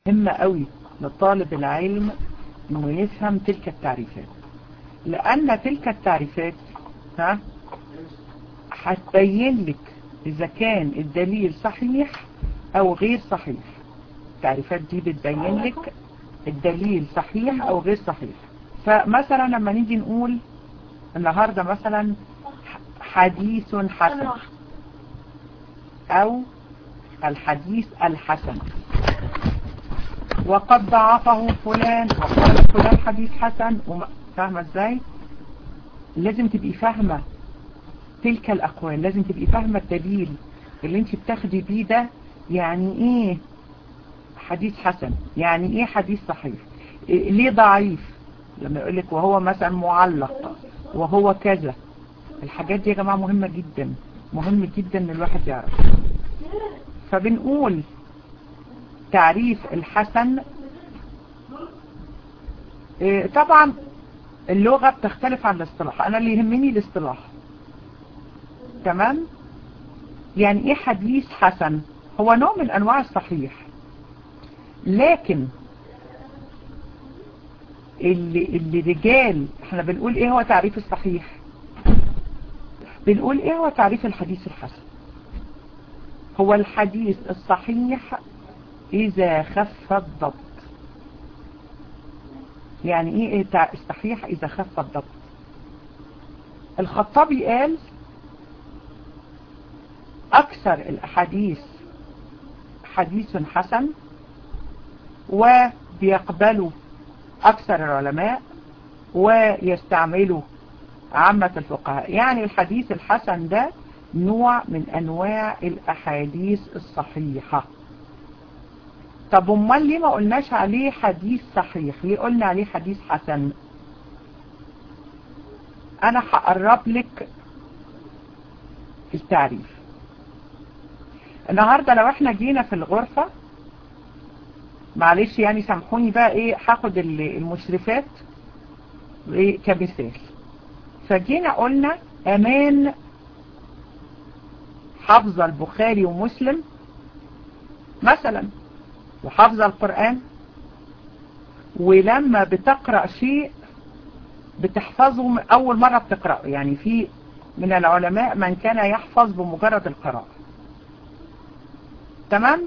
مهمة قوي لطالب العلم انه يفهم تلك التعريفات لان تلك التعريفات ها هتبين لك اذا كان الدليل صحيح او غير صحيح التعريفات دي بتبين لك الدليل صحيح او غير صحيح فمثلا لما نيجي نقول النهاردة مثلا حديث حسن او الحديث الحسن وقد ضعفه فلان وقال فلان حديث حسن فاهمة ازاي لازم تبقي فاهمة تلك الاقوال لازم تبقي فاهمة الدليل اللي انت بتاخدي بيه ده يعني ايه حديث حسن يعني ايه حديث صحيح إيه ليه ضعيف لما يقولك وهو مثلا معلق وهو كذا الحاجات دي يا جماعة مهمة جدا مهم جدا ان الواحد يعرف فبنقول تعريف الحسن إيه طبعا اللغة بتختلف عن الاصطلاح انا اللي يهمني الاصطلاح تمام يعني ايه حديث حسن هو نوع من انواع الصحيح لكن اللي, اللي رجال احنا بنقول ايه هو تعريف الصحيح بنقول ايه هو تعريف الحديث الحسن هو الحديث الصحيح اذا خف الضبط يعني ايه الصحيح اذا خف الضبط الخطابي قال اكثر الاحاديث حديث حسن وبيقبلوا اكثر العلماء ويستعملوا عامة الفقهاء يعني الحديث الحسن ده نوع من انواع الاحاديث الصحيحة طب امال ليه ما قلناش عليه حديث صحيح ليه قلنا عليه حديث حسن انا هقرب لك التعريف النهاردة لو احنا جينا في الغرفة معلش يعني سامحوني بقى ايه هاخد المشرفات ايه كمثال فجينا قلنا امان حفظ البخاري ومسلم مثلا وحفظ القرآن ولما بتقرأ شيء بتحفظه أول مرة بتقرأه يعني في من العلماء من كان يحفظ بمجرد القراءة تمام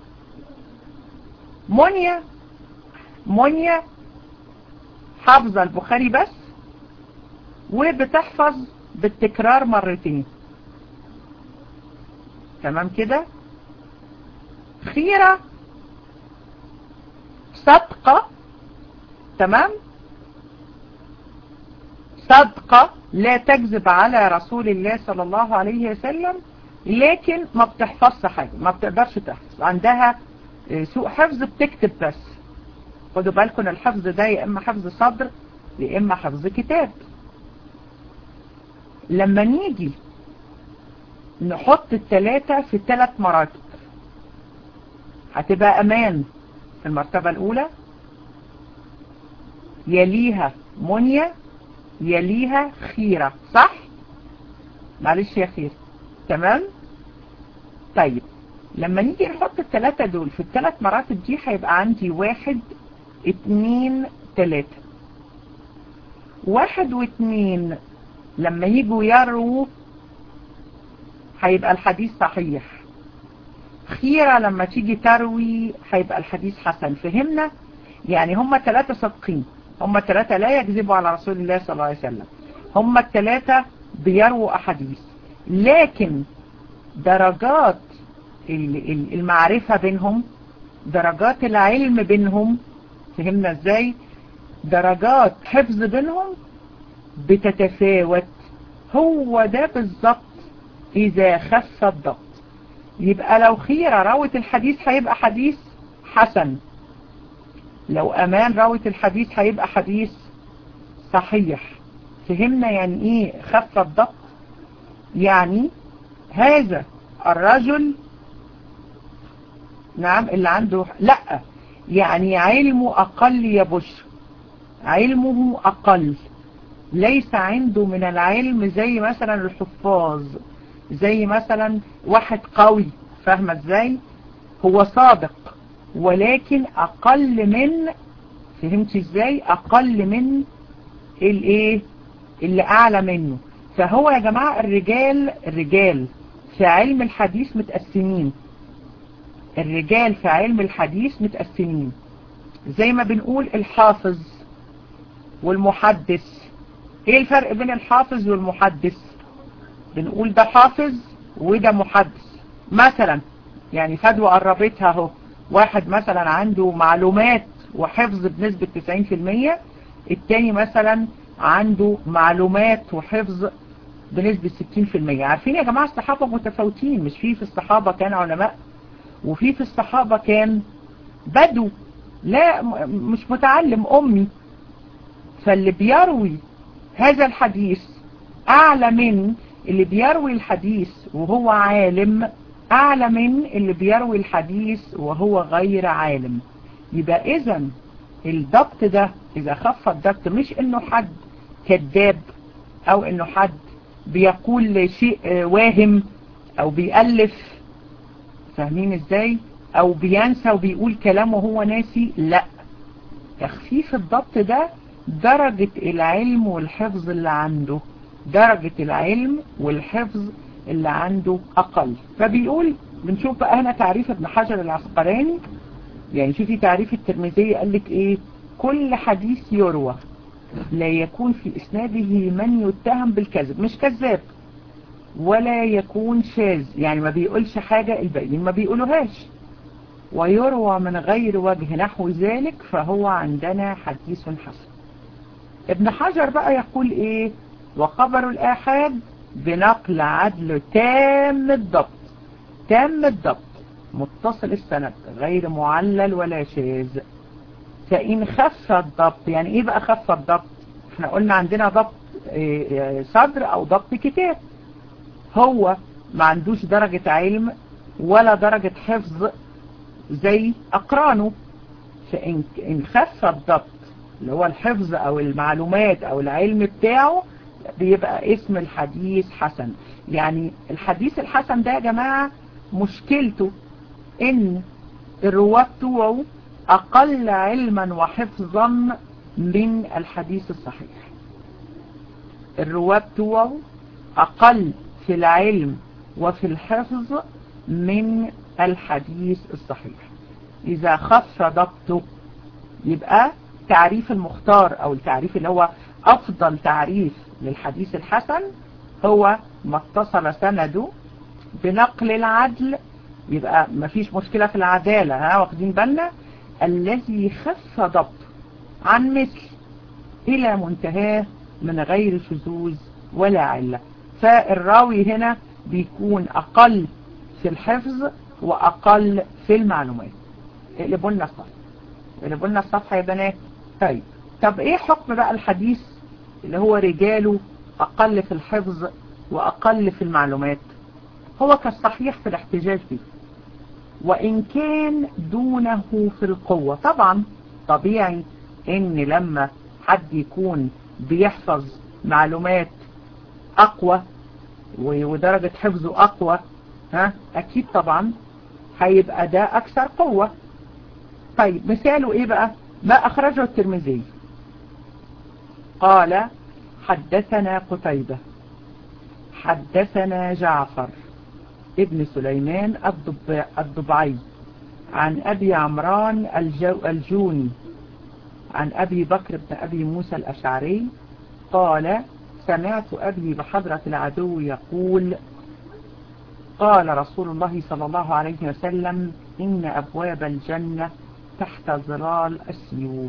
منيا منيا حافظة البخاري بس وبتحفظ بالتكرار مرتين تمام كده خيرة صدقة تمام صدقة لا تكذب على رسول الله صلى الله عليه وسلم لكن ما بتحفظش حاجة ما بتقدرش تحفظ عندها سوء حفظ بتكتب بس خدوا بالكم الحفظ ده يا اما حفظ صدر يا اما حفظ كتاب لما نيجي نحط التلاتة في ثلاث مراتب هتبقى امان في المرتبة الاولى يليها منية يليها خيرة صح معلش يا خير تمام طيب لما نيجي نحط الثلاثة دول في الثلاث مراتب دي هيبقى عندي واحد اتنين تلاتة واحد واتنين لما يجوا يروا هيبقى الحديث صحيح خيرة لما تيجي تروي هيبقى الحديث حسن فهمنا يعني هم ثلاثة صدقين هم الثلاثة لا يكذبوا على رسول الله صلى الله عليه وسلم هم الثلاثة بيروا أحاديث لكن درجات المعرفة بينهم درجات العلم بينهم فهمنا ازاي درجات حفظ بينهم بتتفاوت هو ده بالظبط اذا خف الضبط يبقى لو خيرة روت الحديث هيبقى حديث حسن لو امان روت الحديث هيبقى حديث صحيح فهمنا يعني ايه خف الضبط يعني هذا الرجل نعم اللي عنده لا يعني علمه أقل يبش علمه أقل ليس عنده من العلم زي مثلا الحفاظ زي مثلا واحد قوي فاهمة ازاي هو صادق ولكن اقل من فهمت ازاي اقل من الايه اللي اعلى منه فهو يا جماعة الرجال الرجال في علم الحديث متقسمين الرجال في علم الحديث متقسمين زي ما بنقول الحافظ والمحدث ايه الفرق بين الحافظ والمحدث بنقول ده حافظ وده محدث مثلا يعني فدوى قربتها اهو واحد مثلا عنده معلومات وحفظ بنسبة 90% التاني مثلا عنده معلومات وحفظ بنسبة 60% عارفين يا جماعة الصحابة متفاوتين مش في في الصحابة كان علماء وفي في الصحابة كان بدو لا مش متعلم أمي فاللي بيروي هذا الحديث أعلى من اللي بيروي الحديث وهو عالم أعلى من اللي بيروي الحديث وهو غير عالم يبقى إذا الضبط ده إذا خف الضبط مش إنه حد كذاب أو إنه حد بيقول شيء واهم أو بيألف فاهمين إزاي أو بينسى وبيقول كلامه هو ناسي لا تخفيف الضبط ده درجة العلم والحفظ اللي عنده درجة العلم والحفظ اللي عنده أقل فبيقول بنشوف بقى هنا تعريف ابن حجر العسقلاني يعني شوفي تعريف الترمذي قال لك ايه كل حديث يروى لا يكون في اسناده من يتهم بالكذب مش كذاب ولا يكون شاذ يعني ما بيقولش حاجة الباقيين ما بيقولوهاش ويروى من غير وجه نحو ذلك فهو عندنا حديث حسن ابن حجر بقى يقول ايه وخبر الآحاد بنقل عدل تام الضبط تام الضبط متصل السند غير معلل ولا شاذ فإن خف الضبط يعني ايه بقى خف الضبط احنا قلنا عندنا ضبط إيه صدر او ضبط كتاب هو ما عندوش درجة علم ولا درجة حفظ زي أقرانه فإن خف الضبط اللي هو الحفظ أو المعلومات أو العلم بتاعه بيبقى اسم الحديث حسن يعني الحديث الحسن ده يا جماعة مشكلته ان الرواة بتوعه اقل علما وحفظا من الحديث الصحيح الرواة بتوعه اقل في العلم وفي الحفظ من الحديث الصحيح اذا خف ضبطه يبقى تعريف المختار او التعريف اللي هو افضل تعريف للحديث الحسن هو ما اتصل سنده بنقل العدل يبقى ما فيش مشكلة في العدالة ها واخدين بالنا الذي خف ضبط عن مثل إلى منتهاه من غير شذوذ ولا علة فالراوي هنا بيكون أقل في الحفظ وأقل في المعلومات اقلبوا لنا الصفحة اقلبوا لنا الصفحة يا بنات طيب طب ايه حكم بقى الحديث اللي هو رجاله أقل في الحفظ وأقل في المعلومات هو كالصحيح في الاحتجاج به وإن كان دونه في القوة طبعا طبيعي إن لما حد يكون بيحفظ معلومات أقوى ودرجة حفظه أقوى ها أكيد طبعا هيبقى ده أكثر قوة طيب مثاله إيه بقى ما أخرجه الترمذي قال حدثنا قتيبة حدثنا جعفر ابن سليمان الضبعي عن أبي عمران الجو الجوني عن أبي بكر بن أبي موسى الأشعري قال سمعت أبي بحضرة العدو يقول قال رسول الله صلى الله عليه وسلم إن أبواب الجنة تحت ظلال السيوف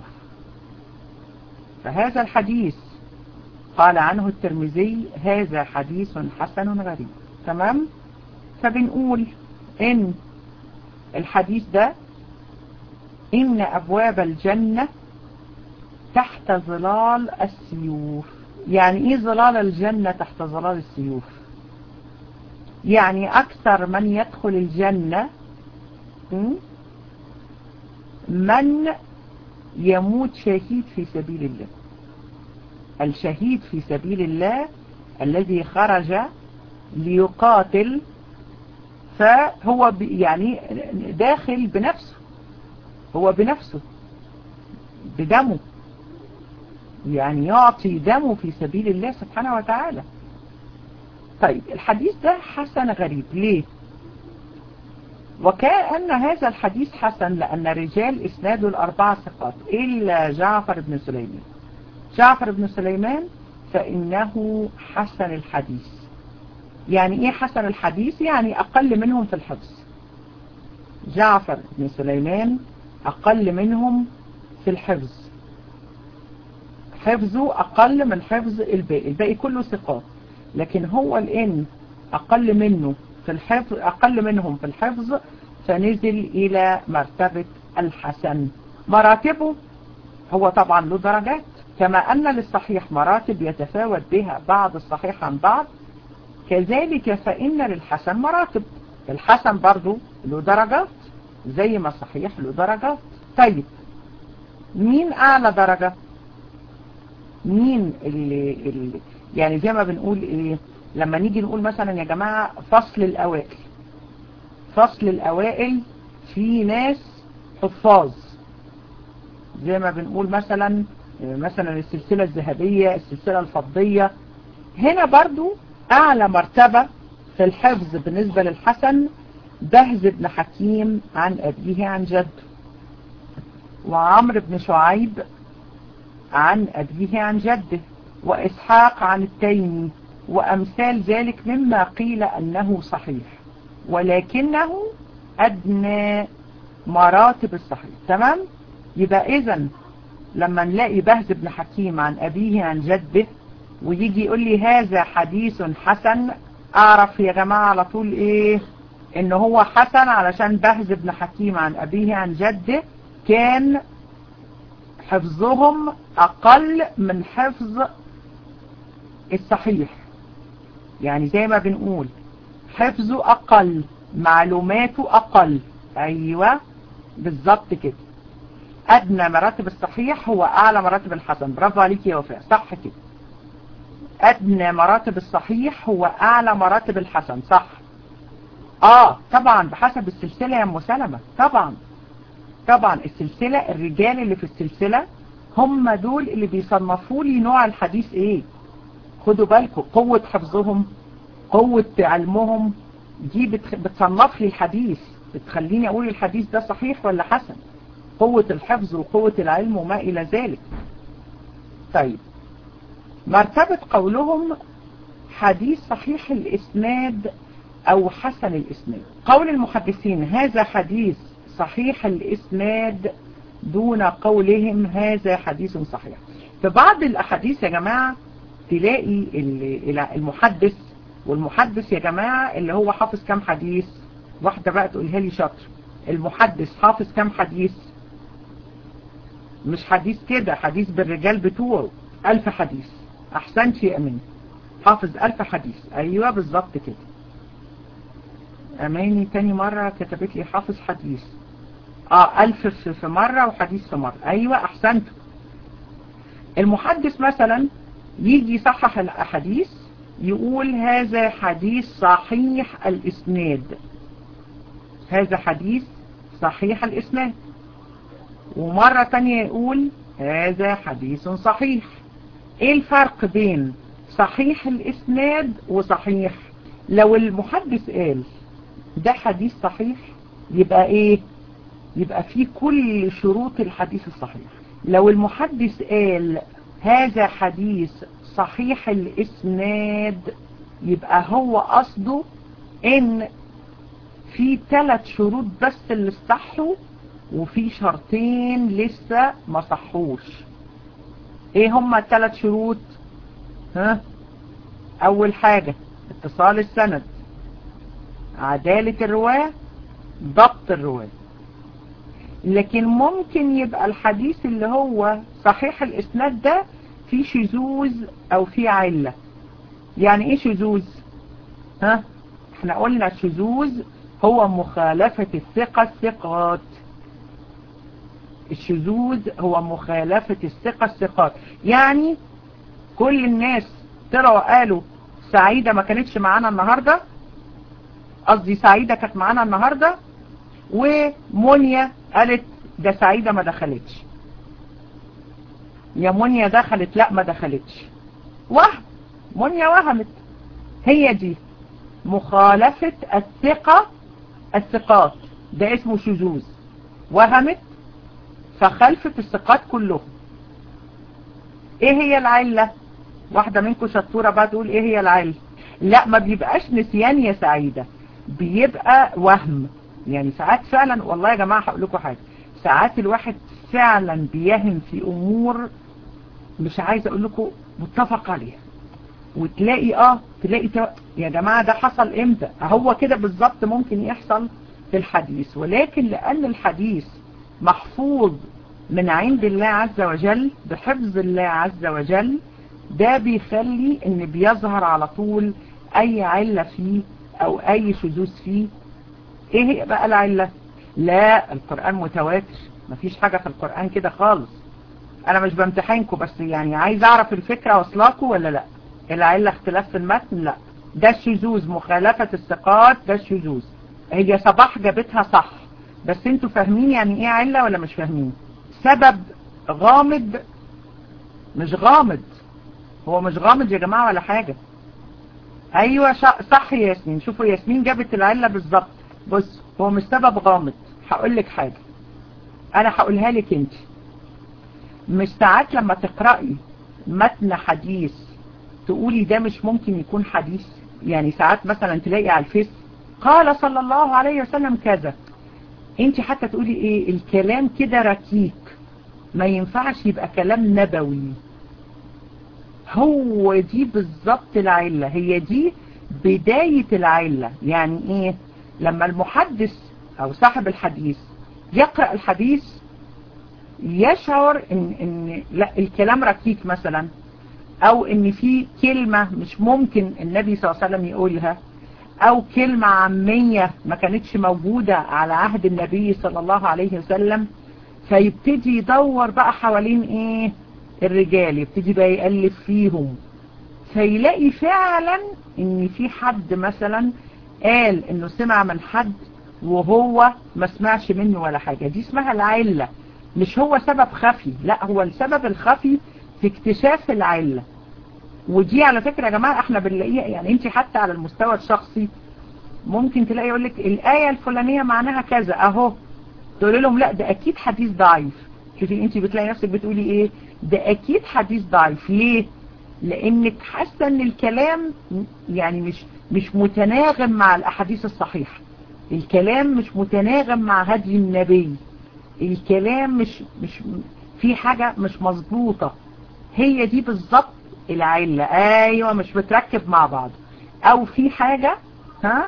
فهذا الحديث قال عنه الترمذي هذا حديث حسن غريب تمام فبنقول ان الحديث ده ان ابواب الجنة تحت ظلال السيوف يعني ايه ظلال الجنة تحت ظلال السيوف يعني اكثر من يدخل الجنة من يموت شهيد في سبيل الله الشهيد في سبيل الله الذي خرج ليقاتل فهو يعني داخل بنفسه هو بنفسه بدمه يعني يعطي دمه في سبيل الله سبحانه وتعالى طيب الحديث ده حسن غريب ليه وكأن هذا الحديث حسن لأن رجال إسناد الأربعة ثقات إلا جعفر بن سليمان جعفر بن سليمان فإنه حسن الحديث يعني إيه حسن الحديث يعني أقل منهم في الحفظ جعفر بن سليمان أقل منهم في الحفظ حفظه أقل من حفظ الباقي الباقي كله ثقات لكن هو الآن أقل منه في الحفظ أقل منهم في الحفظ فنزل إلى مرتبة الحسن مراتبه هو طبعا له درجات كما أن للصحيح مراتب يتفاوت بها بعض الصحيح عن بعض كذلك فإن للحسن مراتب الحسن برضو له درجات زي ما الصحيح له درجات طيب مين أعلى درجة مين اللي, اللي يعني زي ما بنقول ايه لما نيجي نقول مثلا يا جماعة فصل الأوائل فصل الأوائل في ناس حفاظ زي ما بنقول مثلا مثلا السلسلة الذهبية السلسلة الفضية هنا برضو أعلى مرتبة في الحفظ بالنسبة للحسن بهز بن حكيم عن أبيه عن جده وعمر بن شعيب عن أبيه عن جده وإسحاق عن التيمي وأمثال ذلك مما قيل أنه صحيح ولكنه أدنى مراتب الصحيح تمام يبقى إذن لما نلاقي بهز بن حكيم عن أبيه عن جده ويجي يقول لي هذا حديث حسن أعرف يا جماعة على طول إيه إن هو حسن علشان بهز بن حكيم عن أبيه عن جده كان حفظهم أقل من حفظ الصحيح يعني زي ما بنقول حفظه أقل معلوماته أقل أيوة بالظبط كده أدنى مراتب الصحيح هو أعلى مراتب الحسن برافو عليك يا وفاء صح كده أدنى مراتب الصحيح هو أعلى مراتب الحسن صح آه طبعا بحسب السلسلة يا أم سلمة طبعا طبعا السلسلة الرجال اللي في السلسلة هم دول اللي بيصنفوا لي نوع الحديث ايه خدوا بالكم قوة حفظهم قوة علمهم دي بتصنف لي الحديث بتخليني اقول الحديث ده صحيح ولا حسن قوة الحفظ وقوة العلم وما الى ذلك طيب مرتبة قولهم حديث صحيح الاسناد او حسن الاسناد قول المحدثين هذا حديث صحيح الاسناد دون قولهم هذا حديث صحيح في بعض الاحاديث يا جماعة تلاقي المحدث والمحدث يا جماعة اللي هو حافظ كام حديث واحدة بقى تقولها لي شطر المحدث حافظ كام حديث مش حديث كده حديث بالرجال بتوعه ألف حديث أحسنت يا أمين حافظ ألف حديث أيوة بالظبط كده أماني تاني مرة كتبت لي حافظ حديث اه ألف في مرة وحديث في مرة أيوة أحسنت المحدث مثلا يجي يصحح الأحاديث يقول هذا حديث صحيح الإسناد هذا حديث صحيح الإسناد ومرة تانية يقول هذا حديث صحيح ايه الفرق بين صحيح الإسناد وصحيح لو المحدث قال ده حديث صحيح يبقى ايه يبقى فيه كل شروط الحديث الصحيح لو المحدث قال هذا حديث صحيح الاسناد يبقى هو قصده ان في ثلاث شروط بس اللي صحوا وفي شرطين لسه ما صحوش ايه هما الثلاث شروط ها اول حاجة اتصال السند عدالة الرواة ضبط الرواة لكن ممكن يبقى الحديث اللي هو صحيح الاسناد ده في شذوذ او في علة يعني ايه شذوذ ها احنا قلنا الشذوذ هو مخالفة الثقة الثقات الشذوذ هو مخالفة الثقة الثقات يعني كل الناس طلعوا قالوا سعيدة ما كانتش معانا النهاردة قصدي سعيدة كانت معانا النهاردة ومونيا قالت ده سعيدة ما دخلتش يا منيا دخلت لا ما دخلتش وهم منيا وهمت هي دي مخالفة الثقة الثقات ده اسمه شذوذ وهمت فخلفت الثقات كلهم ايه هي العلة واحدة منكم شطورة بقى تقول ايه هي العلة لا ما بيبقاش نسيان يا سعيدة بيبقى وهم يعني ساعات فعلا والله يا جماعة هقول لكم حاجة ساعات الواحد فعلا بيهم في امور مش عايز اقول لكم متفق عليها وتلاقي اه تلاقي تو... يا جماعة ده حصل امتى هو كده بالظبط ممكن يحصل في الحديث ولكن لان الحديث محفوظ من عند الله عز وجل بحفظ الله عز وجل ده بيخلي ان بيظهر على طول اي علة فيه او اي شذوذ فيه ايه هي بقى العلة لا القرآن متواتر مفيش حاجة في القرآن كده خالص انا مش بامتحنكم بس يعني عايز اعرف الفكرة واصلاكم ولا لا العلة اختلاف في المتن لا ده الشذوذ مخالفة الثقات ده الشذوذ هي صباح جابتها صح بس انتوا فاهمين يعني ايه علة ولا مش فاهمين سبب غامض مش غامض هو مش غامض يا جماعة ولا حاجة ايوه صح يا ياسمين شوفوا ياسمين جابت العلة بالظبط بص هو مش سبب غامض هقول لك حاجة انا هقولها لك انت مش ساعات لما تقرأي متن حديث تقولي ده مش ممكن يكون حديث يعني ساعات مثلا تلاقي على الفيس قال صلى الله عليه وسلم كذا انت حتى تقولي ايه الكلام كده ركيك ما ينفعش يبقى كلام نبوي هو دي بالظبط العلة هي دي بداية العلة يعني ايه لما المحدث او صاحب الحديث يقرأ الحديث يشعر ان, إن لا الكلام ركيك مثلا او ان في كلمة مش ممكن النبي صلى الله عليه وسلم يقولها او كلمة عامية ما كانتش موجودة على عهد النبي صلى الله عليه وسلم فيبتدي يدور بقى حوالين ايه الرجال يبتدي بقى يألف فيهم فيلاقي فعلا ان في حد مثلا قال انه سمع من حد وهو ما سمعش منه ولا حاجة دي اسمها العلة مش هو سبب خفي لا هو السبب الخفي في اكتشاف العلة ودي على فكرة يا جماعة احنا بنلاقيها يعني انت حتى على المستوى الشخصي ممكن تلاقي يقول لك الآية الفلانية معناها كذا اهو تقول لهم لا ده اكيد حديث ضعيف شوفي انت بتلاقي نفسك بتقولي ايه ده اكيد حديث ضعيف ليه لانك حاسة ان الكلام يعني مش مش متناغم مع الاحاديث الصحيحة الكلام مش متناغم مع هدي النبي الكلام مش مش في حاجة مش مظبوطة هي دي بالظبط العلة ايوه مش بتركب مع بعض او في حاجة ها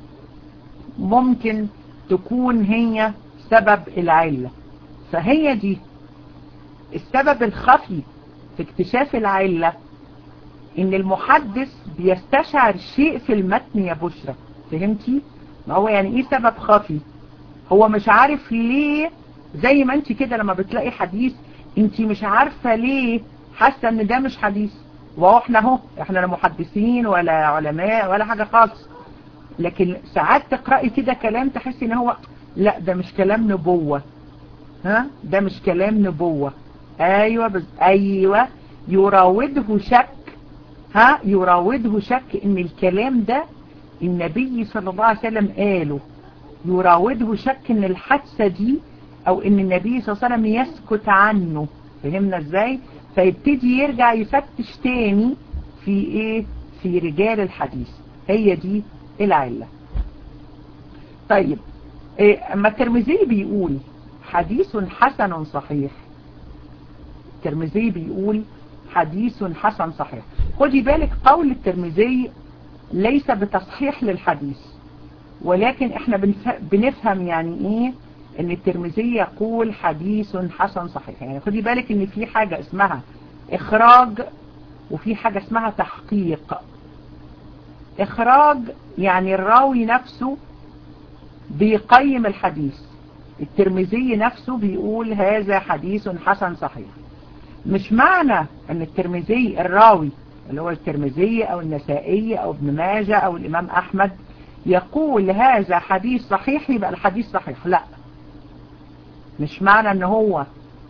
ممكن تكون هي سبب العلة فهي دي السبب الخفي في اكتشاف العلة ان المحدث بيستشعر شيء في المتن يا بشرى فهمتي ما هو يعني ايه سبب خفي هو مش عارف ليه زي ما انت كده لما بتلاقي حديث انت مش عارفة ليه حاسة ان ده مش حديث وهو احنا اهو احنا لا محدثين ولا علماء ولا حاجة خالص لكن ساعات تقرأي كده كلام تحسي ان هو لا ده مش كلام نبوة ها ده مش كلام نبوة ايوه بس ايوه يراوده شك ها يراوده شك ان الكلام ده النبي صلى الله عليه وسلم قاله يراوده شك ان الحادثة دي او ان النبي صلى الله عليه وسلم يسكت عنه فهمنا ازاي فيبتدي يرجع يفتش تاني في ايه في رجال الحديث هي دي العلة طيب إيه اما الترمذي بيقول حديث حسن صحيح الترمذي بيقول حديث حسن صحيح خدي بالك قول الترمذي ليس بتصحيح للحديث ولكن احنا بنفهم يعني ايه ان الترمذي يقول حديث حسن صحيح يعني خدي بالك ان في حاجة اسمها اخراج وفي حاجة اسمها تحقيق اخراج يعني الراوي نفسه بيقيم الحديث الترمذي نفسه بيقول هذا حديث حسن صحيح مش معنى ان الترمذي الراوي اللي هو الترمذي او النسائي او ابن ماجه او الامام احمد يقول هذا حديث صحيح يبقى الحديث صحيح لا مش معنى ان هو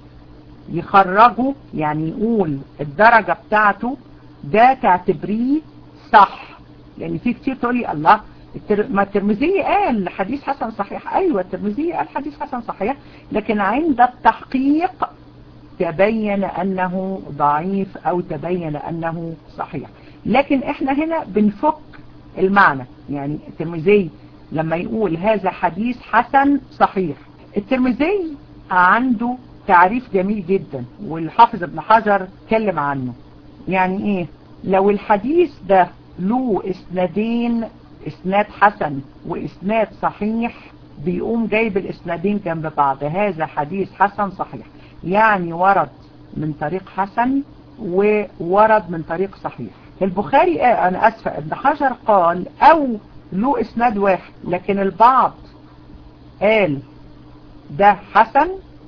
يخرجه يعني يقول الدرجة بتاعته ده تعتبريه صح لان في كتير تقولي الله ما الترمذي قال حديث حسن صحيح ايوه الترمذي قال حديث حسن صحيح لكن عند التحقيق تبين انه ضعيف او تبين انه صحيح لكن احنا هنا بنفك المعنى يعني الترمذي لما يقول هذا حديث حسن صحيح الترمذي عنده تعريف جميل جدا والحافظ ابن حجر اتكلم عنه يعني ايه لو الحديث ده له اسنادين اسناد حسن واسناد صحيح بيقوم جايب الاسنادين جنب بعض هذا حديث حسن صحيح يعني ورد من طريق حسن وورد من طريق صحيح البخاري آه انا اسفة ابن حجر قال او له اسناد واحد لكن البعض قال ده حسن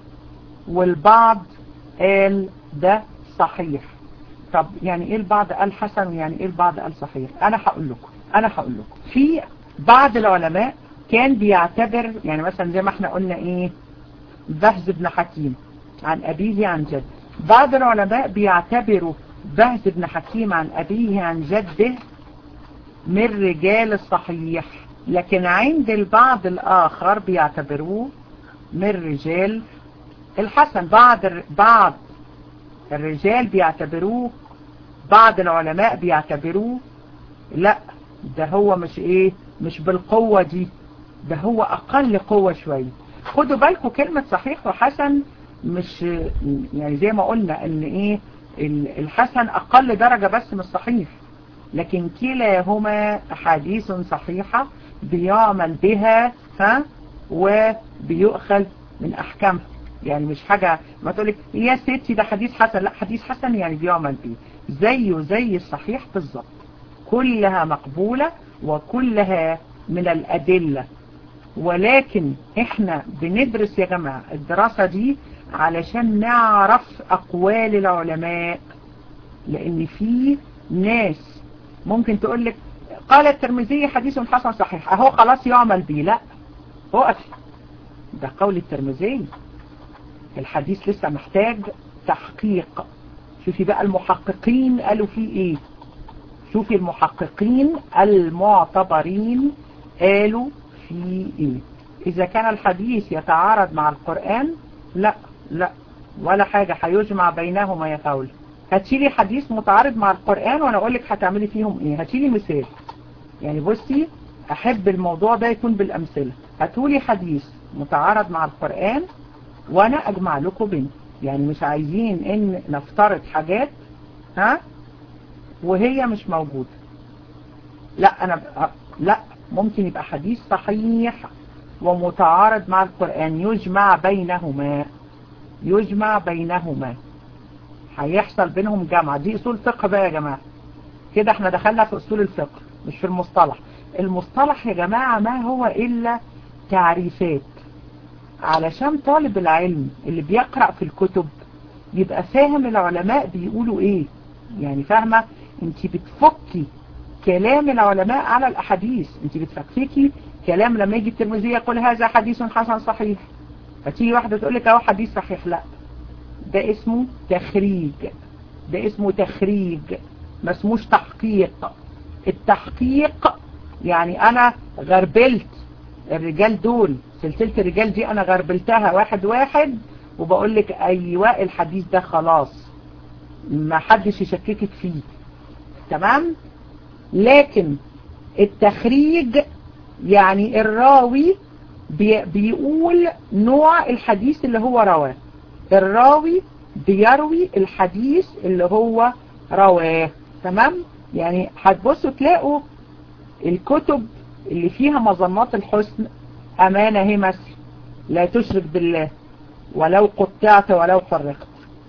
والبعض قال ده صحيح طب يعني ايه البعض قال حسن ويعني ايه البعض قال صحيح انا هقول لكم انا هقول لكم في بعض العلماء كان بيعتبر يعني مثلا زي ما احنا قلنا ايه بهز بن حكيم عن ابيه عن جد بعض العلماء بيعتبروا بهز بن حكيم عن ابيه عن جده من رجال الصحيح لكن عند البعض الاخر بيعتبروه من رجال الحسن بعض بعض الرجال بيعتبروه بعض العلماء بيعتبروه لا ده هو مش ايه مش بالقوة دي ده هو اقل قوة شوية خدوا بالكم كلمة صحيح وحسن مش يعني زي ما قلنا ان ايه الحسن اقل درجة بس من الصحيح لكن كلاهما احاديث صحيحة بيعمل بها ها وبيؤخذ من احكامها يعني مش حاجة ما تقولك يا ستي ده حديث حسن لا حديث حسن يعني بيعمل بيه زيه زي الصحيح بالظبط كلها مقبولة وكلها من الأدلة ولكن احنا بندرس يا جماعة الدراسة دي علشان نعرف أقوال العلماء لأن في ناس ممكن تقول لك قال الترمذي حديث حسن صحيح اهو خلاص يعمل بيه لا وقف ده قول الترمذي الحديث لسه محتاج تحقيق شوفي بقى المحققين قالوا فيه ايه شوفي المحققين المعتبرين قالوا فيه ايه اذا كان الحديث يتعارض مع القرآن لا لا ولا حاجة هيجمع بينهما يا قول هتشيلي حديث متعارض مع القرآن وانا اقول لك هتعملي فيهم ايه هتشيلي مثال يعني بصي احب الموضوع ده يكون بالامثلة هتقولي حديث متعارض مع القرآن وانا اجمع لكم بينه يعني مش عايزين ان نفترض حاجات ها وهي مش موجودة لا انا ب... لا ممكن يبقى حديث صحيح ومتعارض مع القرآن يجمع بينهما يجمع بينهما هيحصل بينهم جمع دي اصول فقه بقى يا جماعة كده احنا دخلنا في اصول الفقه مش في المصطلح المصطلح يا جماعة ما هو الا تعريفات علشان طالب العلم اللي بيقرأ في الكتب يبقى فاهم العلماء بيقولوا ايه يعني فاهمة انت بتفكي كلام العلماء على الاحاديث انت بتفككي كلام لما يجي الترمذي يقول هذا حديث حسن صحيح فتيجي واحدة تقول لك اهو حديث صحيح لا ده اسمه تخريج ده اسمه تخريج ما اسموش تحقيق التحقيق يعني انا غربلت الرجال دول سلسلة الرجال دي انا غربلتها واحد واحد وبقول لك ايوه الحديث ده خلاص ما حدش يشككك فيه تمام لكن التخريج يعني الراوي بي بيقول نوع الحديث اللي هو رواه الراوي بيروي الحديث اللي هو رواه تمام يعني هتبصوا تلاقوا الكتب اللي فيها مظنات الحسن أمانة هي مثل لا تشرك بالله ولو قطعت ولو فرقت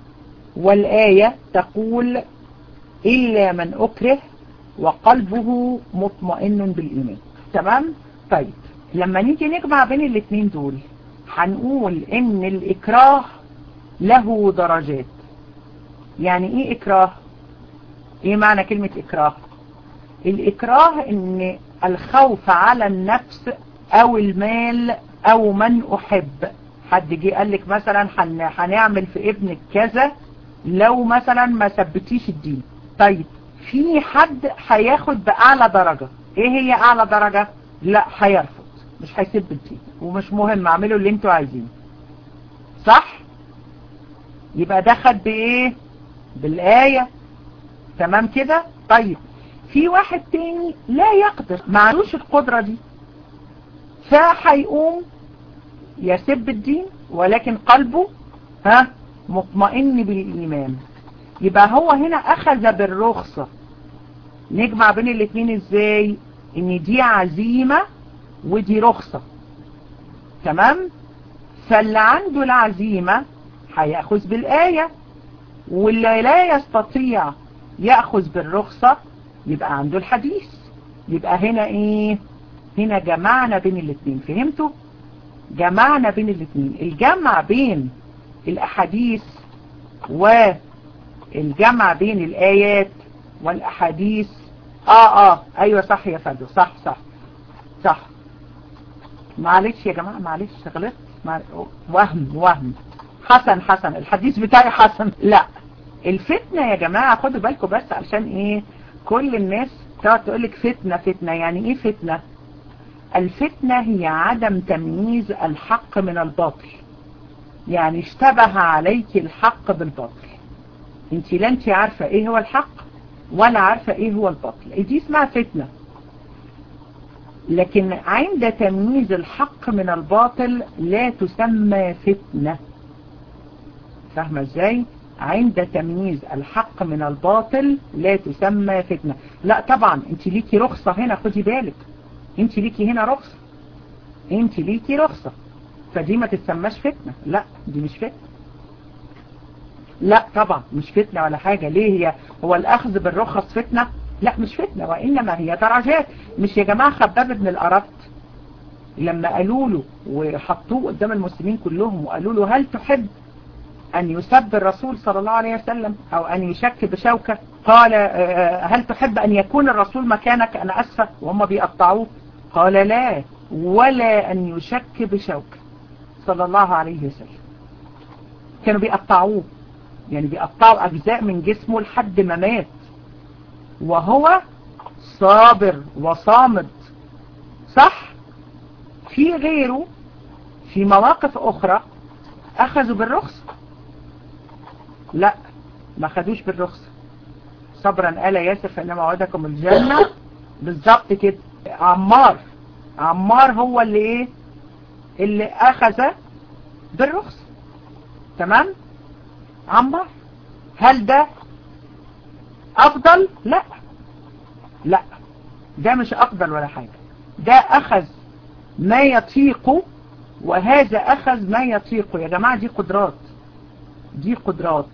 والآية تقول إلا من أكره وقلبه مطمئن بالإيمان تمام طيب لما نيجي نجمع بين الاثنين دول هنقول ان الإكراه له درجات يعني ايه إكراه ايه معنى كلمة إكراه الإكراه ان الخوف على النفس او المال او من احب حد جه قال لك مثلا هنعمل في ابنك كذا لو مثلا ما ثبتيش الدين طيب في حد هياخد بأعلى درجة ايه هي اعلى درجة لا هيرفض مش هيسب الدين ومش مهم اعملوا اللي انتوا عايزينه صح يبقى ده خد بايه بالآية تمام كده طيب في واحد تاني لا يقدر معلوش القدرة دي فهيقوم يسب الدين ولكن قلبه ها مطمئن بالإيمان يبقى هو هنا أخذ بالرخصة نجمع بين الاثنين ازاي ان دي عزيمة ودي رخصة تمام فاللي عنده العزيمة هيأخذ بالآية واللي لا يستطيع يأخذ بالرخصة يبقى عنده الحديث يبقى هنا ايه هنا جمعنا بين الاثنين فهمتوا جمعنا بين الاثنين الجمع بين الاحاديث والجمع بين الايات والاحاديث اه اه ايوه صح يا فندم صح صح صح معلش يا جماعة معلش غلطت مع... وهم وهم حسن حسن الحديث بتاعي حسن لا الفتنة يا جماعة خدوا بالكم بس عشان ايه كل الناس تقعد تقولك فتنة فتنة يعني ايه فتنة الفتنة هي عدم تمييز الحق من الباطل يعني اشتبه عليك الحق بالباطل انت لا انت عارفة ايه هو الحق ولا عارفة ايه هو الباطل دي اسمها فتنة لكن عند تمييز الحق من الباطل لا تسمى فتنة فاهمة ازاي عند تمييز الحق من الباطل لا تسمى فتنة لا طبعا انت ليكي رخصة هنا خدي بالك انت ليكي هنا رخصة انت ليكي رخصة فدي ما تتسماش فتنة لا دي مش فتنة لا طبعا مش فتنة ولا حاجة ليه هي هو الاخذ بالرخص فتنة لا مش فتنة وإنما هي درجات مش يا جماعة خباب ابن الأرط لما قالوا له وحطوه قدام المسلمين كلهم وقالوا له هل تحب أن يسب الرسول صلى الله عليه وسلم أو أن يشك بشوكة قال هل تحب أن يكون الرسول مكانك أنا أسفة وهم بيقطعوه قال لا ولا أن يشك بشوكة صلى الله عليه وسلم كانوا بيقطعوه يعني بيقطعوا أجزاء من جسمه لحد ما مات وهو صابر وصامد صح في غيره في مواقف أخرى أخذوا بالرخصة لا ما خدوش بالرخصة صبرا آل ياسر فإنما وعدكم الجنة بالظبط كده عمار عمار هو اللي ايه اللي أخذ بالرخصة تمام عمار هل ده افضل لا لا ده مش افضل ولا حاجة ده اخذ ما يطيق وهذا اخذ ما يطيق يا جماعة دي قدرات دي قدرات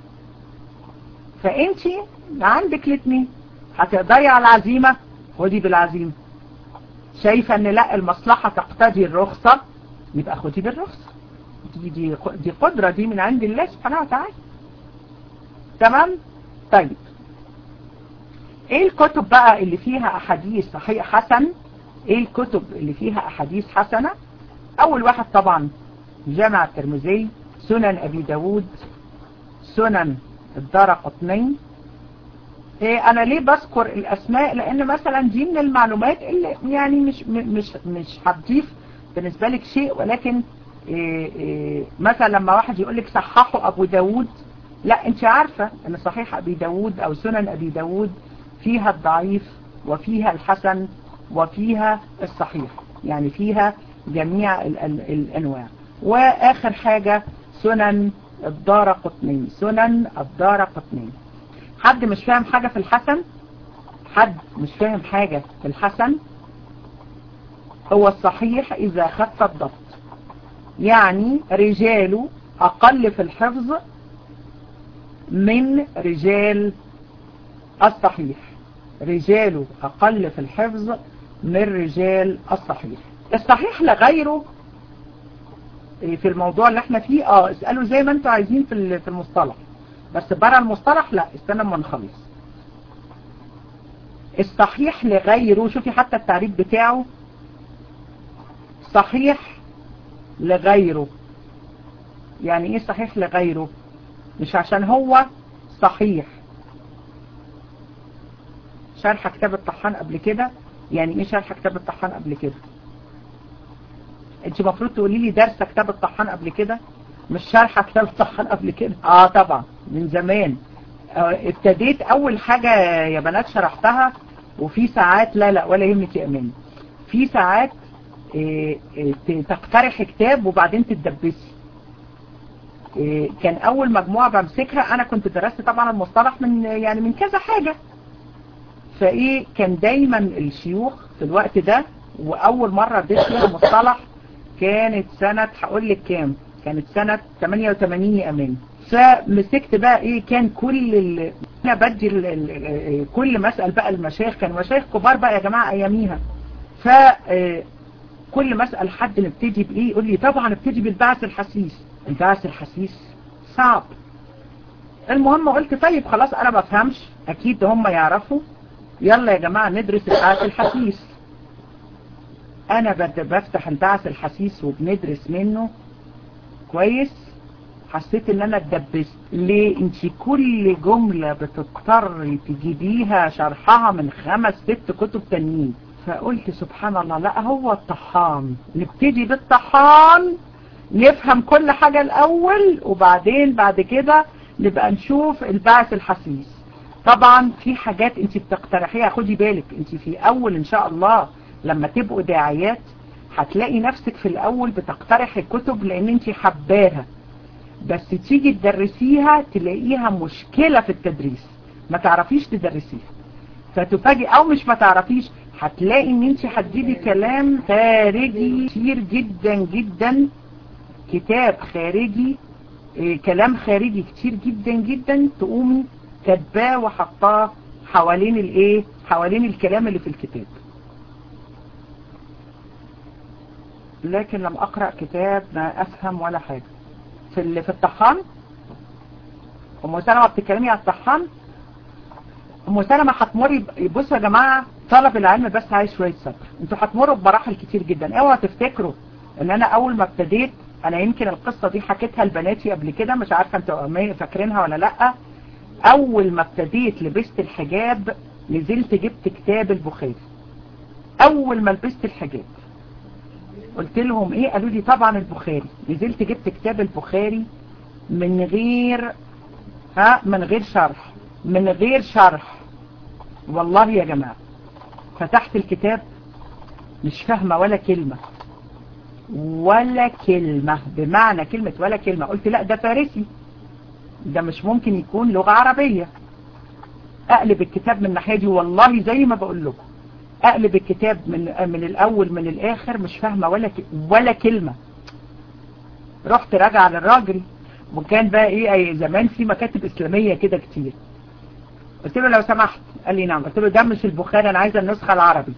فانت عندك الاثنين هتقدري على العزيمة خدي بالعزيمة شايفة ان لا المصلحة تقتضي الرخصة يبقى خدي بالرخصة دي, دي, دي قدرة دي من عند الله سبحانه وتعالى تمام طيب ايه الكتب بقى اللي فيها احاديث صحيح حسن ايه الكتب اللي فيها احاديث حسنة اول واحد طبعا جامع الترمذي سنن ابي داود سنن الدار قطني إيه انا ليه بذكر الاسماء لان مثلا دي من المعلومات اللي يعني مش مش مش هتضيف بالنسبة لك شيء ولكن إيه إيه مثلا لما واحد يقول لك صححوا ابو داود لا انت عارفة ان صحيح ابي داود او سنن ابي داود فيها الضعيف وفيها الحسن وفيها الصحيح يعني فيها جميع ال ال الانواع واخر حاجة سنن الدار قطني سنن الدار قطني حد مش فاهم حاجة في الحسن حد مش فاهم حاجة في الحسن هو الصحيح اذا خف الضبط يعني رجاله اقل في الحفظ من رجال الصحيح رجاله أقل في الحفظ من رجال الصحيح الصحيح لغيره في الموضوع اللي احنا فيه اه اسألوا زي ما انتوا عايزين في في المصطلح بس برا المصطلح لا استنى ما نخلص الصحيح لغيره شوفي حتى التعريف بتاعه صحيح لغيره يعني ايه صحيح لغيره مش عشان هو صحيح شرح كتاب الطحان قبل كده يعني ايه شرح كتاب الطحان قبل كده انت المفروض تقولي لي درس كتاب الطحان قبل كده مش شرح كتاب الطحان قبل كده اه طبعا من زمان آه ابتديت اول حاجة يا بنات شرحتها وفي ساعات لا لا ولا يهمك يا اماني في ساعات اه اه تقترح كتاب وبعدين تتدبسي اه كان اول مجموعة بمسكها انا كنت درست طبعا المصطلح من يعني من كذا حاجة فايه كان دايما الشيوخ في الوقت ده واول مرة اديت فيها مصطلح كانت سنة هقول لك كام كانت سنة 88 يا امان فمسكت بقى ايه كان كل ال... انا بدي ال... ال... كل مسأل بقى المشايخ كان مشايخ كبار بقى يا جماعة اياميها ف كل مسأل حد نبتدي بايه يقول لي طبعا نبتدي بالبعث الحسيس البعث الحسيس صعب المهم قلت طيب خلاص انا ما بفهمش اكيد هم يعرفوا يلا يا جماعة ندرس البعث الحسيس انا بفتح البعث الحسيس وبندرس منه كويس حسيت ان انا اتدبست ليه انت كل جملة بتضطري تجيبيها شرحها من خمس ست كتب تانيين فقلت سبحان الله لا هو الطحان نبتدي بالطحان نفهم كل حاجة الاول وبعدين بعد كده نبقى نشوف البعث الحسيس طبعا في حاجات انت بتقترحيها خدي بالك انت في اول ان شاء الله لما تبقوا داعيات هتلاقي نفسك في الاول بتقترح الكتب لان انت حباها بس تيجي تدرسيها تلاقيها مشكلة في التدريس ما تعرفيش تدرسيها فتفاجئ او مش ما تعرفيش هتلاقي ان انت هتجيبي كلام خارجي كتير جدا جدا كتاب خارجي إيه كلام خارجي كتير جدا جدا تقومي كاتباه وحطاه حوالين الايه حوالين الكلام اللي في الكتاب لكن لم اقرأ كتاب ما افهم ولا حاجة في في الطحان ام سلمة بتتكلمي على الطحان ام سلمة هتمري بصوا يا جماعة طلب العلم بس عايز شوية صبر انتوا هتمروا بمراحل كتير جدا اوعوا تفتكروا ان انا اول ما ابتديت انا يمكن القصة دي حكيتها لبناتي قبل كده مش عارفة انتوا فاكرينها ولا لا اول ما ابتديت لبست الحجاب نزلت جبت كتاب البخاري اول ما لبست الحجاب قلت لهم ايه قالوا لي طبعا البخاري نزلت جبت كتاب البخاري من غير ها من غير شرح من غير شرح والله يا جماعة فتحت الكتاب مش فاهمة ولا كلمة ولا كلمة بمعنى كلمة ولا كلمة قلت لا ده فارسي ده مش ممكن يكون لغة عربية اقلب الكتاب من الناحية دي والله زي ما بقول لكم اقلب الكتاب من من الاول من الاخر مش فاهمة ولا ولا كلمة رحت راجع للراجل وكان بقى ايه اي زمان في مكاتب اسلامية كده كتير قلت له لو سمحت قال لي نعم قلت له ده مش البخاري انا عايز النسخة العربي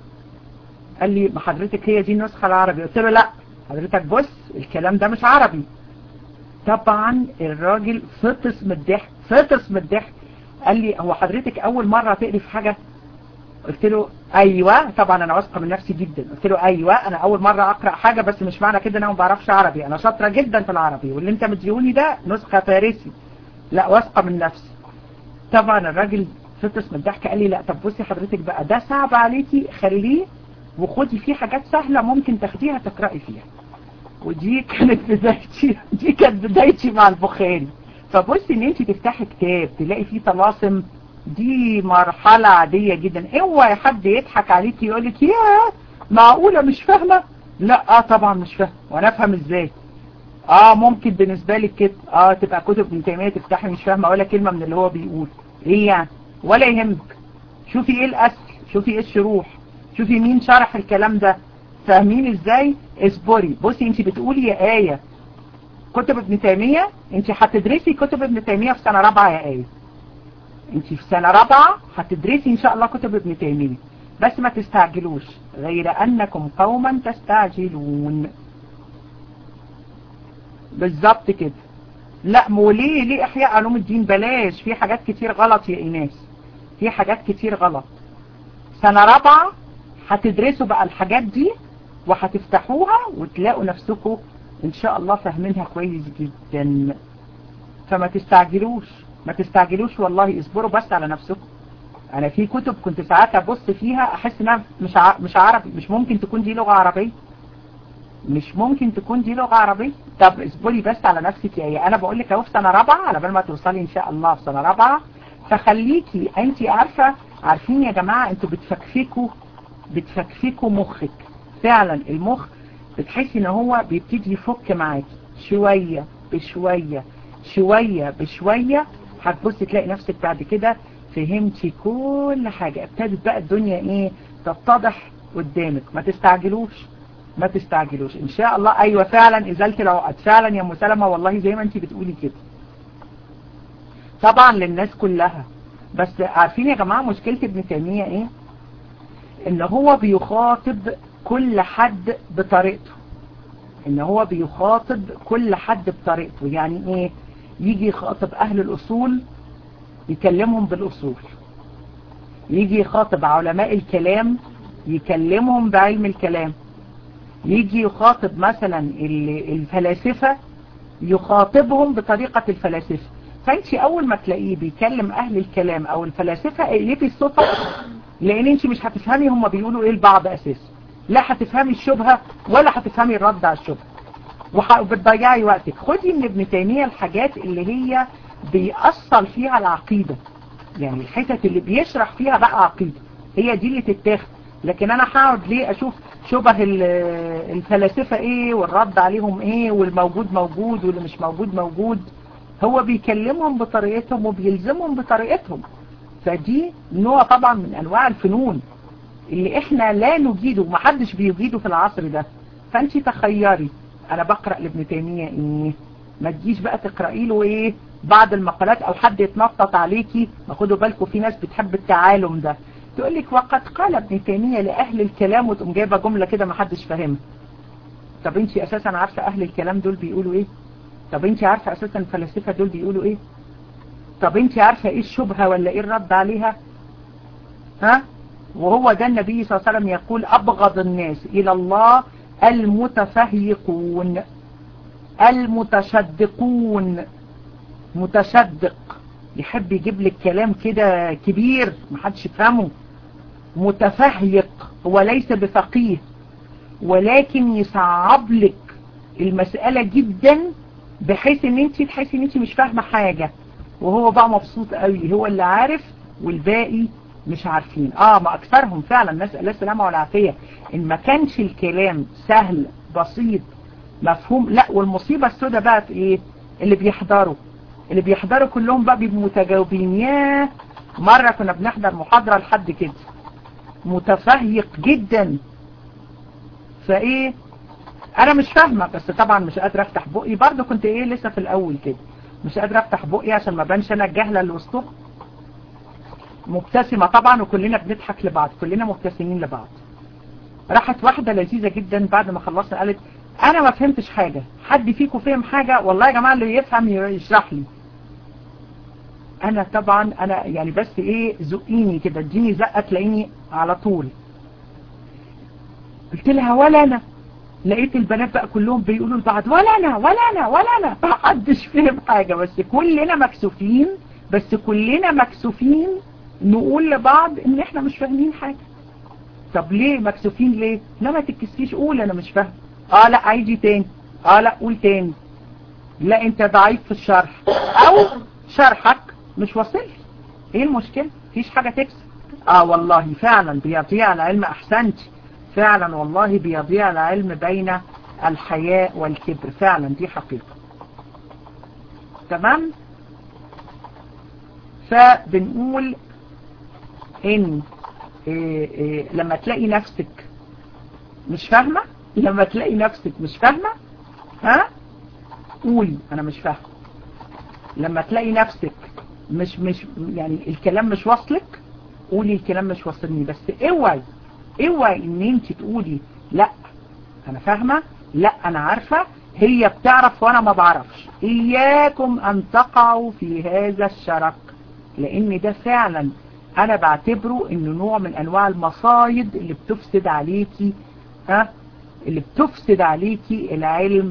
قال لي ما حضرتك هي دي النسخة العربي قلت له لا حضرتك بص الكلام ده مش عربي طبعا الراجل فطس من الضحك فطس من الضحك قال لي هو حضرتك اول مرة تقري في حاجة قلت له ايوه طبعا انا واثقه من نفسي جدا قلت له ايوه انا اول مره اقرا حاجه بس مش معنى كده ان انا ما بعرفش عربي انا شاطره جدا في العربي واللي انت مديوني ده نسخه فارسي لا واثقه من نفسي طبعا الراجل فطس من الضحك قال لي لا طب بصي حضرتك بقى ده صعب عليكي خليه وخدي فيه حاجات سهله ممكن تاخديها تقراي فيها ودي كانت بدايتي دي كانت بدايتي مع البخاري فبصي ان انت تفتحي كتاب تلاقي فيه طلاسم دي مرحلة عادية جدا اوعى حد يضحك عليك يقولك يا معقولة مش فاهمة لا اه طبعا مش فاهمة وانا افهم ازاي اه ممكن بالنسبة لك كده اه تبقى كتب ابن تيمية تفتحي مش فاهمة ولا كلمة من اللي هو بيقول ايه يعني ولا يهمك شوفي ايه الاصل شوفي ايه الشروح شوفي مين شرح الكلام ده فاهمين ازاي اصبري بصي انت بتقولي يا آية كتب ابن تيمية انت هتدرسي كتب ابن تيمية في سنة رابعة يا آية انت في سنة رابعة هتدرسي ان شاء الله كتب ابن تيمية بس ما تستعجلوش غير انكم قوما تستعجلون بالظبط كده لا مو ليه ليه احياء علوم الدين بلاش في حاجات كتير غلط يا ايناس في حاجات كتير غلط سنة رابعة هتدرسوا بقى الحاجات دي وهتفتحوها وتلاقوا نفسكم ان شاء الله فاهمينها كويس جدا فما تستعجلوش ما تستعجلوش والله اصبروا بس على نفسكم انا في كتب كنت ساعات ابص فيها احس انها مش ع... مش عربي مش ممكن تكون دي لغة عربية مش ممكن تكون دي لغة عربية طب اصبري بس على نفسك يا ايه انا بقول لك اهو في سنة رابعة على بال ما توصلي ان شاء الله في سنة رابعة فخليكي انت عارفة عارفين يا جماعة انتوا بتفكفكوا بتفكفكوا مخك فعلا المخ بتحسي ان هو بيبتدي يفك معاكي شوية بشوية شوية بشوية هتبصي تلاقي نفسك بعد كده فهمتي كل حاجة ابتدت بقى الدنيا ايه تتضح قدامك ما تستعجلوش ما تستعجلوش ان شاء الله ايوه فعلا ازالة العقد فعلا يا ام سلمى والله زي ما انت بتقولي كده طبعا للناس كلها بس عارفين يا جماعة مشكلة ابن تيمية ايه ان هو بيخاطب كل حد بطريقته ان هو بيخاطب كل حد بطريقته يعني ايه يجي يخاطب اهل الاصول يكلمهم بالاصول يجي يخاطب علماء الكلام يكلمهم بعلم الكلام يجي يخاطب مثلا الفلاسفة يخاطبهم بطريقة الفلاسفة فانت اول ما تلاقيه بيكلم اهل الكلام او الفلاسفة اقلبي الصفة لان انت مش هتفهمي هم بيقولوا ايه البعض اساسا لا هتفهمي الشبهة ولا هتفهمي الرد على الشبهة وبتضيعي وقتك خدي من ابن تيمية الحاجات اللي هي بيأصل فيها العقيدة يعني الحتت اللي بيشرح فيها بقى عقيدة هي دي اللي تتاخد لكن انا هقعد ليه اشوف شبه الفلاسفة ايه والرد عليهم ايه والموجود موجود واللي مش موجود موجود هو بيكلمهم بطريقتهم وبيلزمهم بطريقتهم فدي نوع طبعا من انواع الفنون اللي احنا لا نجيده ومحدش بيجيده في العصر ده فانت تخيري انا بقرأ لابن تيمية ايه ما تجيش بقى تقرأي له ايه بعض المقالات او حد يتنطط عليكي ما خدوا بالكم في ناس بتحب التعالم ده تقول لك وقد قال ابن تيمية لأهل الكلام وتقوم جايبه جملة كده ما حدش فاهمها طب انت اساسا عارفة اهل الكلام دول بيقولوا ايه طب انت عارفة اساسا الفلاسفة دول بيقولوا ايه طب انت عارفة ايه الشبهة ولا ايه الرد عليها ها وهو ده النبي صلى الله عليه وسلم يقول ابغض الناس الى الله المتفهيقون المتشدقون متشدق يحب يجيب لك كلام كده كبير محدش يفهمه متفهيق هو ليس بفقيه ولكن يصعب لك المسألة جدا بحيث ان انت تحسي ان انت مش فاهمة حاجة وهو بقى مبسوط قوي هو اللي عارف والباقي مش عارفين اه ما اكثرهم فعلا نسأل الله السلامة والعافية ان ما كانش الكلام سهل بسيط مفهوم لا والمصيبة السوداء بقى في ايه اللي بيحضروا اللي بيحضروا كلهم بقى بيبقوا متجاوبين ياه مرة كنا بنحضر محاضرة لحد كده متفهيق جدا فايه انا مش فاهمة بس طبعا مش قادرة افتح بقي برضه كنت ايه لسه في الاول كده مش قادرة افتح بقي عشان ما بانش انا الجهلة اللي وسطهم مبتسمة طبعا وكلنا بنضحك لبعض كلنا مبتسمين لبعض راحت واحدة لذيذة جدا بعد ما خلصنا قالت انا ما فهمتش حاجة حد فيكم فهم حاجة والله يا جماعة اللي يفهم يشرح لي انا طبعا انا يعني بس ايه زقيني كده اديني زقة تلاقيني على طول قلت لها ولا انا لقيت البنات بقى كلهم بيقولوا لبعض ولا انا ولا انا ولا انا ما حدش فهم حاجة بس كلنا مكسوفين بس كلنا مكسوفين نقول لبعض ان احنا مش فاهمين حاجة طب ليه مكسوفين ليه لا ما تتكسفيش قول انا مش فاهم اه لا عيدي تاني اه لا قول تاني لا انت ضعيف في الشرح او شرحك مش واصل ايه المشكلة مفيش حاجة تكسب اه والله فعلا بيضيع العلم احسنت فعلا والله بيضيع العلم بين الحياء والكبر فعلا دي حقيقة تمام فبنقول ان إيه إيه لما تلاقي نفسك مش فاهمة لما تلاقي نفسك مش فاهمة ها قولي انا مش فاهمة لما تلاقي نفسك مش مش يعني الكلام مش واصلك قولي الكلام مش واصلني بس اوعي اوعي ان انت تقولي لا انا فاهمة لا انا عارفة هي بتعرف وانا ما بعرفش اياكم ان تقعوا في هذا الشرك لان ده فعلا انا بعتبره انه نوع من انواع المصايد اللي بتفسد عليكي ها اللي بتفسد عليكي العلم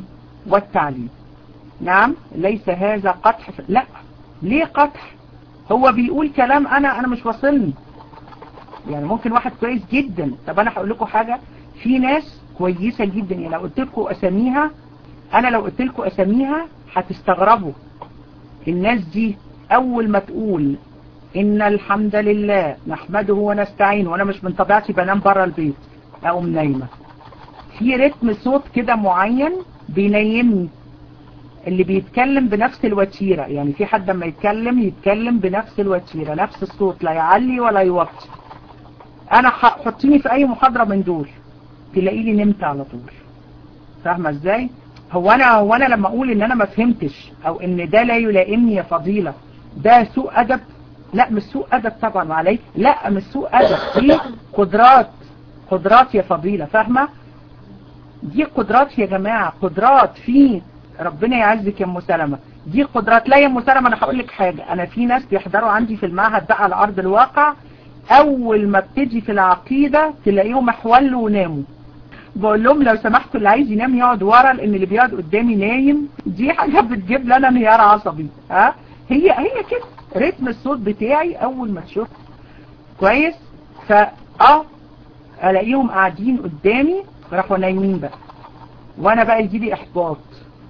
والتعليم نعم ليس هذا قدح لا ليه قدح هو بيقول كلام انا انا مش واصلني يعني ممكن واحد كويس جدا طب انا هقول لكم حاجة في ناس كويسة جدا يعني لو قلت لكم اساميها انا لو قلت لكم اساميها هتستغربوا الناس دي اول ما تقول ان الحمد لله نحمده ونستعين وانا مش من طبيعتي بنام بره البيت اقوم نايمة في رتم صوت كده معين بينيمني اللي بيتكلم بنفس الوتيرة يعني في حد لما يتكلم يتكلم بنفس الوتيرة نفس الصوت لا يعلي ولا يوطي انا حطيني في اي محاضرة من دول تلاقيني نمت على طول فاهمة ازاي هو انا هو انا لما اقول ان انا ما فهمتش او ان ده لا يلائمني يا فضيلة ده سوء ادب لا مش سوء ادب طبعا عليك لا مش سوء ادب دي قدرات قدرات يا فضيلة فاهمة دي قدرات يا جماعة قدرات في ربنا يعزك يا ام سلمة دي قدرات لا يا ام سلمة انا هقول لك حاجة انا في ناس بيحضروا عندي في المعهد بقى على ارض الواقع اول ما بتجي في العقيدة تلاقيهم احولوا وناموا بقول لهم لو سمحتوا اللي عايز ينام يقعد ورا لان اللي بيقعد قدامي نايم دي حاجة بتجيب لنا انهيار عصبي ها هي هي كده رتم الصوت بتاعي اول ما تشوف كويس فا اه الاقيهم قاعدين قدامي راحوا نايمين بقى وانا بقى يجي لي احباط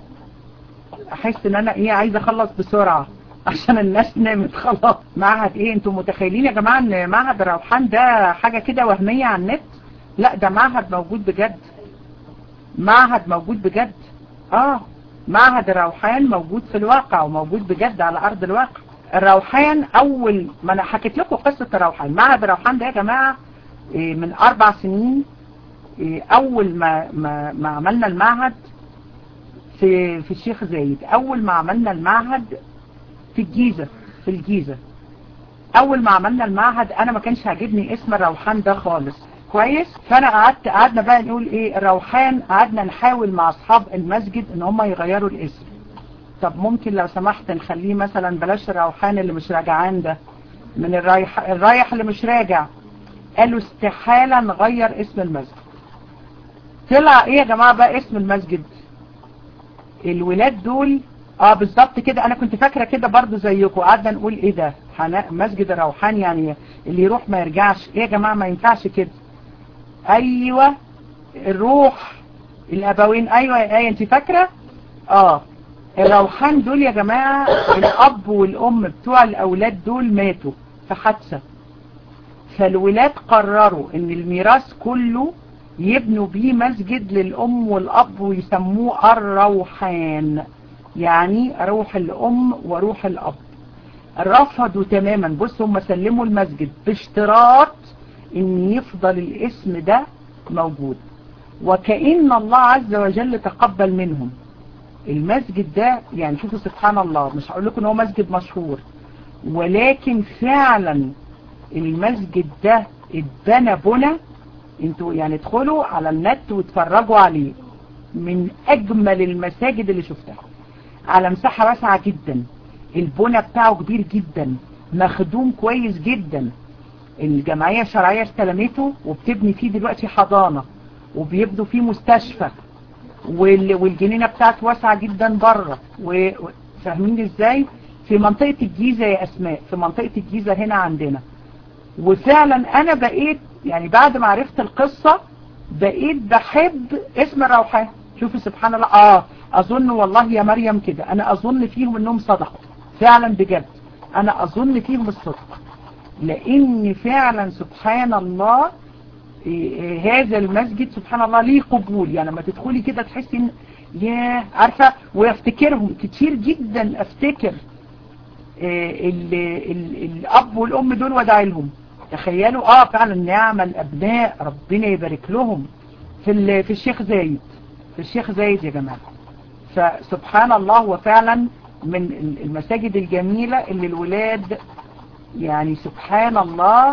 احس ان انا ايه عايز اخلص بسرعة عشان الناس نامت خلاص معهد ايه انتم متخيلين يا جماعة ان معهد روحان ده حاجة كده وهمية على النت لا ده معهد موجود بجد معهد موجود بجد اه معهد الروحان موجود في الواقع وموجود بجد على ارض الواقع الروحان اول ما انا حكيت لكم قصة الروحان معهد الروحان ده يا جماعة إيه من اربع سنين إيه اول ما, ما, ما عملنا المعهد في في الشيخ زايد اول ما عملنا المعهد في الجيزة في الجيزة اول ما عملنا المعهد انا ما كانش عاجبني اسم الروحان ده خالص كويس فانا قعدت قعدنا بقى نقول ايه الروحان قعدنا نحاول مع اصحاب المسجد ان هم يغيروا الاسم طب ممكن لو سمحت نخليه مثلا بلاش الروحان اللي مش راجعان ده من الرايح الرايح اللي مش راجع قالوا استحالة نغير اسم المسجد طلع ايه يا جماعة بقى اسم المسجد الولاد دول اه بالظبط كده انا كنت فاكرة كده برضو زيكم قعدنا نقول ايه ده مسجد الروحان يعني اللي يروح ما يرجعش ايه يا جماعة ما ينفعش كده ايوه الروح الابوين ايوه يا ايه انت فاكرة اه الروحان دول يا جماعة الاب والام بتوع الاولاد دول ماتوا في حادثة فالولاد قرروا ان الميراث كله يبنوا بيه مسجد للام والاب ويسموه الروحان يعني روح الام وروح الاب رفضوا تماما بصوا هم سلموا المسجد باشتراط ان يفضل الاسم ده موجود وكأن الله عز وجل تقبل منهم المسجد ده يعني شوفوا سبحان الله مش هقول لكم ان هو مسجد مشهور ولكن فعلا المسجد ده اتبنى بنى انتوا يعني ادخلوا على النت واتفرجوا عليه من اجمل المساجد اللي شفتها على مساحة واسعة جدا البنى بتاعه كبير جدا مخدوم كويس جدا الجمعية الشرعية استلمته وبتبني فيه دلوقتي حضانة وبيبدوا فيه مستشفى والجنينة بتاعته واسعة جدا بره وفاهمين ازاي في منطقة الجيزة يا اسماء في منطقة الجيزة هنا عندنا وفعلا انا بقيت يعني بعد ما عرفت القصة بقيت بحب اسم الروحان شوفوا سبحان الله اه اظن والله يا مريم كده انا اظن فيهم انهم صدقوا فعلا بجد انا اظن فيهم الصدق لان فعلا سبحان الله إيه هذا المسجد سبحان الله ليه قبول يعني لما تدخلي كده تحسي ان ياه عارفة وافتكرهم كتير جدا افتكر إيه ال ال الاب والام دول وداعي لهم تخيلوا اه فعلا نعم الابناء ربنا يبارك لهم في في الشيخ زايد في الشيخ زايد يا جماعة فسبحان الله وفعلا من المساجد الجميلة اللي الولاد يعني سبحان الله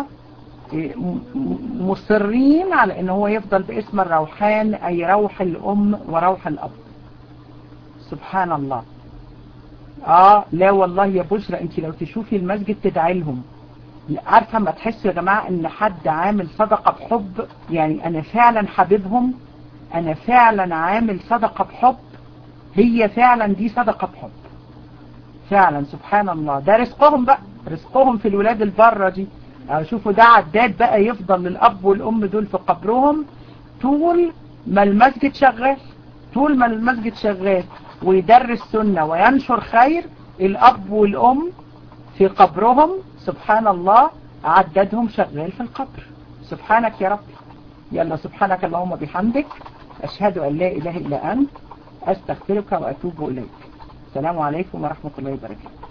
مصرين على ان هو يفضل باسم الروحان اي روح الام وروح الاب سبحان الله اه لا والله يا بشرى انت لو تشوفي المسجد تدعي لهم عارفة ما تحسوا يا جماعة ان حد عامل صدقة بحب يعني انا فعلا حبيبهم انا فعلا عامل صدقة بحب هي فعلا دي صدقة بحب فعلا سبحان الله ده رزقهم بقى رزقهم في الولاد البرة دي أو شوفوا ده عداد بقى يفضل للأب والأم دول في قبرهم طول ما المسجد شغال طول ما المسجد شغال ويدرس سنة وينشر خير الأب والأم في قبرهم سبحان الله عددهم شغال في القبر سبحانك يا رب يلا سبحانك اللهم بحمدك أشهد أن لا إله إلا أنت أستغفرك وأتوب إليك السلام عليكم ورحمة الله وبركاته